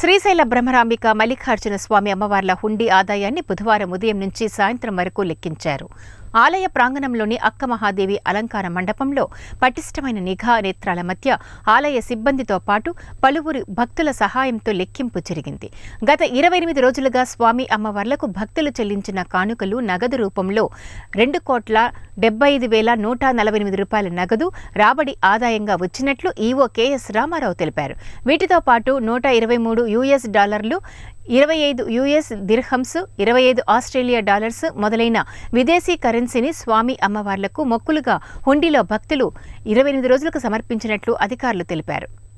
శ్రీశైల బ్రహ్మరాంబిక మల్లికార్జున స్వామి అమ్మవార్ల హుండీ ఆదాయాన్ని బుధవారం ఉదయం నుంచి సాయంత్రం వరకు లెక్కించారు ఆలయ ప్రాంగణంలోని అక్క మహాదేవి అలంకార మండపంలో పటిష్టమైన నిఘా నేత్రాల మధ్య ఆలయ సిబ్బందితో పాటు పలువురు భక్తుల సహాయంతో లెక్కింపు జరిగింది గత ఇరవై ఎనిమిది రోజులుగా స్వామి అమ్మవార్లకు భక్తులు చెల్లించిన కానుకలు నగదు రూపంలో రెండు కోట్ల డెబ్బై ఐదు వేల నూట నలభై ఎనిమిది రూపాయల నగదు రాబడి ఆదాయంగా వచ్చినట్లు ఈవో కెఎస్ రామారావు తెలిపారు వీటితో పాటు నూట ఇరవై మూడు యుఎస్ డాలర్లు ఇరవై ఐదు యుఎస్ దిర్హమ్స్ ఇరవై ఐదు ఆస్ట్రేలియా డాలర్స్ మొదలైన విదేశీ కరెన్సీని స్వామి అమ్మవార్లకు మొక్కులుగా హుండీలో భక్తులు ఇరవై ఎనిమిది రోజులకు సమర్పించినట్లు అధికారులు తెలిపారు